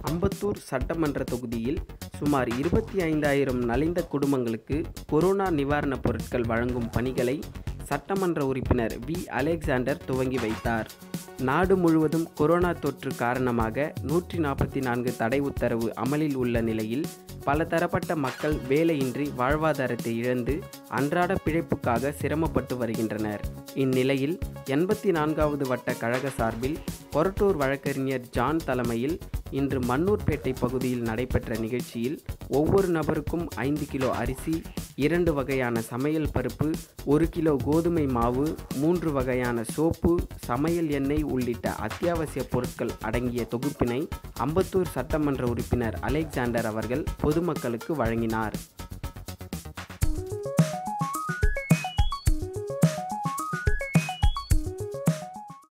அம்பத்தூர் சட்டமன்ற தொகுதியில் சுமார் இருபத்தி ஐந்தாயிரம் நலிந்த குடும்பங்களுக்கு கொரோனா நிவாரணப் பொருட்கள் வழங்கும் பணிகளை சட்டமன்ற உறுப்பினர் வி அலெக்சாண்டர் துவங்கி வைத்தார் நாடு முழுவதும் கொரோனா தொற்று காரணமாக நூற்றி நாற்பத்தி நான்கு தடை உத்தரவு அமலில் உள்ள நிலையில் பல தரப்பட்ட மக்கள் வேலையின்றி வாழ்வாதாரத்தை இழந்து அன்றாட பிழைப்புக்காக சிரமப்பட்டு வருகின்றனர் இந்நிலையில் எண்பத்தி நான்காவது வட்ட கழக சார்பில் கொரட்டூர் வழக்கறிஞர் ஜான் தலைமையில் இன்று மன்னூர்பேட்டை பகுதியில் நடைபெற்ற நிகழ்ச்சியில் ஒவ்வொரு நபருக்கும் ஐந்து கிலோ அரிசி இரண்டு வகையான சமையல் பருப்பு ஒரு கிலோ கோதுமை மாவு மூன்று வகையான சோப்பு சமையல் எண்ணெய் உள்ளிட்ட அத்தியாவசிய பொருட்கள் அடங்கிய தொகுப்பினை அம்பத்தூர் சட்டமன்ற உறுப்பினர் அலெக்சாண்டர் அவர்கள் பொதுமக்களுக்கு வழங்கினார்